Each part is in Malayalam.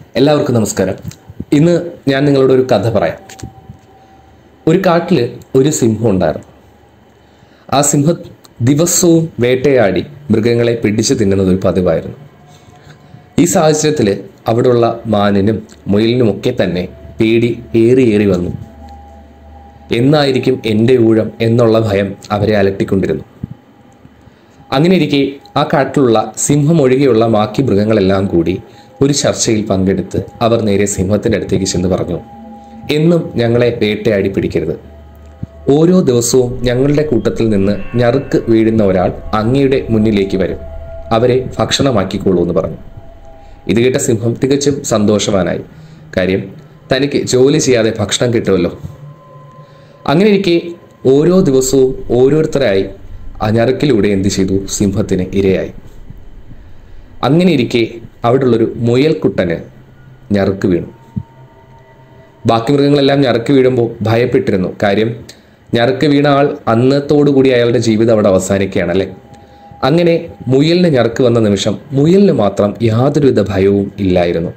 എല്ലാവർക്കും നമസ്കാരം ഇന്ന് ഞാൻ നിങ്ങളോട് ഒരു കഥ പറയാം ഒരു കാട്ടിൽ ഒരു സിംഹം ഉണ്ടായിരുന്നു ആ സിംഹം ദിവസവും വേട്ടയാടി മൃഗങ്ങളെ പിടിച്ചു തിന്നുന്നത് ഒരു പതിവായിരുന്നു ഈ സാഹചര്യത്തിൽ അവിടെയുള്ള മാനിനും മുയലിനുമൊക്കെ തന്നെ പേടി ഏറി ഏറി വന്നു എന്നായിരിക്കും എൻ്റെ ഊഴം എന്നുള്ള ഭയം അവരെ അലട്ടിക്കൊണ്ടിരുന്നു അങ്ങനെ ഇരിക്കെ ആ കാട്ടിലുള്ള സിംഹം ഒഴികെയുള്ള ബാക്കി മൃഗങ്ങളെല്ലാം കൂടി ഒരു ചർച്ചയിൽ പങ്കെടുത്ത് അവർ നേരെ സിംഹത്തിന്റെ അടുത്തേക്ക് ചെന്ന് പറഞ്ഞു എന്നും ഞങ്ങളെ വേട്ടയാടി പിടിക്കരുത് ഓരോ ദിവസവും ഞങ്ങളുടെ കൂട്ടത്തിൽ നിന്ന് ഞറുക്ക് വീഴുന്ന ഒരാൾ അങ്ങയുടെ മുന്നിലേക്ക് വരും അവരെ ഭക്ഷണമാക്കിക്കോളൂ എന്ന് പറഞ്ഞു ഇത് കേട്ട സിംഹം തികച്ചും സന്തോഷവാനായി കാര്യം തനിക്ക് ജോലി ചെയ്യാതെ ഭക്ഷണം കിട്ടുമല്ലോ അങ്ങനെ ഇരിക്കെ ഓരോ ദിവസവും ഓരോരുത്തരായി ആ ഞറുക്കിലൂടെ എന്ത് ചെയ്തു സിംഹത്തിന് ഇരയായി അങ്ങനെ ഇരിക്കെ അവിടെയുള്ളൊരു മുയൽക്കുട്ടന് ഞറുക്ക് വീണു ബാക്കി മൃഗങ്ങളെല്ലാം ഞറുക്ക് വീഴുമ്പോൾ ഭയപ്പെട്ടിരുന്നു കാര്യം ഞറുക്ക് വീണ ആൾ അന്നത്തോടുകൂടി അയാളുടെ ജീവിതം അവിടെ അവസാനിക്കുകയാണല്ലേ അങ്ങനെ മുയലിന് ഞറുക്ക് വന്ന നിമിഷം മുയലിന് മാത്രം യാതൊരുവിധ ഭയവും ഇല്ലായിരുന്നു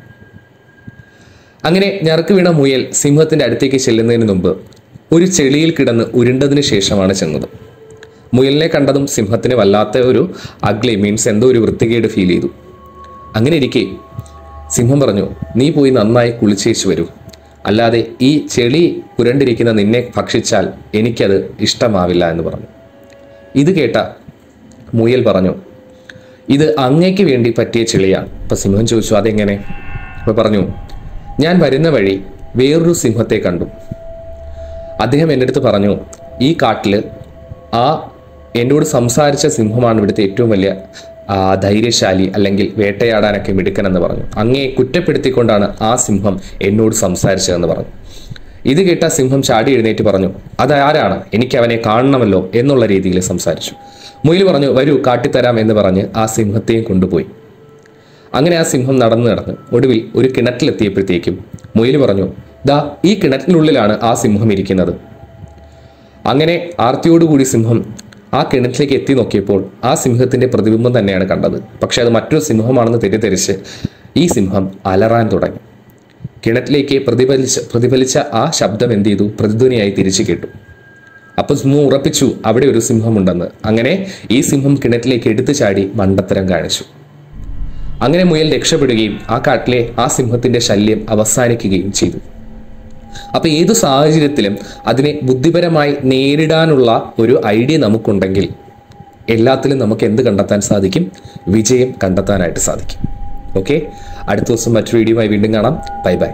അങ്ങനെ ഞറുക്ക് വീണ മുയൽ സിംഹത്തിന്റെ അടുത്തേക്ക് ചെല്ലുന്നതിന് മുമ്പ് ഒരു ചെളിയിൽ കിടന്ന് ഉരുണ്ടതിന് ശേഷമാണ് ചെന്നത് മുയലിനെ കണ്ടതും സിംഹത്തിന് വല്ലാത്ത ഒരു അഗ്ലി മീൻസ് എന്തോ ഒരു വൃത്തികേട് ഫീൽ ചെയ്തു അങ്ങനെ ഇരിക്കെ സിംഹം പറഞ്ഞു നീ പോയി നന്നായി കുളിച്ചേച്ചു വരൂ അല്ലാതെ ഈ ചെളി പുരണ്ടിരിക്കുന്ന നിന്നെ ഭക്ഷിച്ചാൽ എനിക്കത് ഇഷ്ടമാവില്ല എന്ന് പറഞ്ഞു ഇത് കേട്ട മുയൽ പറഞ്ഞു ഇത് അങ്ങയ്ക്ക് വേണ്ടി പറ്റിയ ചെളിയാണ് അപ്പൊ സിംഹം ചോദിച്ചു അതെങ്ങനെ അപ്പൊ പറഞ്ഞു ഞാൻ വരുന്ന വഴി വേറൊരു സിംഹത്തെ കണ്ടു അദ്ദേഹം എൻ്റെ അടുത്ത് പറഞ്ഞു ഈ കാട്ടിൽ ആ എന്നോട് സംസാരിച്ച സിംഹമാണ് ഇവിടുത്തെ ഏറ്റവും വലിയ ആ, ധൈര്യശാലി അല്ലെങ്കിൽ വേട്ടയാടാനൊക്കെ മിടുക്കനെന്ന് പറഞ്ഞു അങ്ങയെ കുറ്റപ്പെടുത്തിക്കൊണ്ടാണ് ആ സിംഹം എന്നോട് സംസാരിച്ചതെന്ന് പറഞ്ഞു ഇത് കേട്ട സിംഹം ചാടി എഴുന്നേറ്റ് പറഞ്ഞു അത് ആരാണ് എനിക്ക് അവനെ കാണണമല്ലോ എന്നുള്ള രീതിയിൽ സംസാരിച്ചു മുയൽ പറഞ്ഞു വരൂ കാട്ടിത്തരാം എന്ന് പറഞ്ഞ് ആ സിംഹത്തെയും കൊണ്ടുപോയി അങ്ങനെ ആ സിംഹം നടന്നു നടന്ന് ഒടുവിൽ ഒരു കിണറ്റിലെത്തിയപ്പോഴത്തേക്കും മുയൽ പറഞ്ഞു ദാ ഈ കിണറ്റിനുള്ളിലാണ് ആ സിംഹം ഇരിക്കുന്നത് അങ്ങനെ ആർത്തിയോടുകൂടി സിംഹം ആ കിണറ്റിലേക്ക് എത്തി നോക്കിയപ്പോൾ ആ സിംഹത്തിന്റെ പ്രതിബിംബം തന്നെയാണ് കണ്ടത് പക്ഷെ അത് മറ്റൊരു സിംഹമാണെന്ന് തെറ്റിദ്ധരിച്ച് ഈ സിംഹം അലറാൻ തുടങ്ങി കിണറ്റിലേക്ക് പ്രതിഫലിച്ച പ്രതിഫലിച്ച ആ ശബ്ദം എന്ത് ചെയ്തു പ്രതിധ്വനിയായി തിരിച്ചു കേട്ടു അപ്പൊ സിംഹം ഉറപ്പിച്ചു അവിടെ ഒരു സിംഹമുണ്ടെന്ന് അങ്ങനെ ഈ സിംഹം കിണറ്റിലേക്ക് എടുത്തു ചാടി മണ്ടത്തരം കാണിച്ചു അങ്ങനെ മുയൽ രക്ഷപ്പെടുകയും ആ കാട്ടിലെ ആ സിംഹത്തിന്റെ ശല്യം അവസാനിക്കുകയും ചെയ്തു അപ്പൊ ഏതു സാഹചര്യത്തിലും അതിനെ ബുദ്ധിപരമായി നേരിടാനുള്ള ഒരു ഐഡിയ നമുക്കുണ്ടെങ്കിൽ എല്ലാത്തിലും നമുക്ക് എന്ത് കണ്ടെത്താൻ സാധിക്കും വിജയം കണ്ടെത്താനായിട്ട് സാധിക്കും ഓക്കെ അടുത്ത ദിവസം മറ്റൊരു വീഡിയോയുമായി വീണ്ടും കാണാം ബൈ ബൈ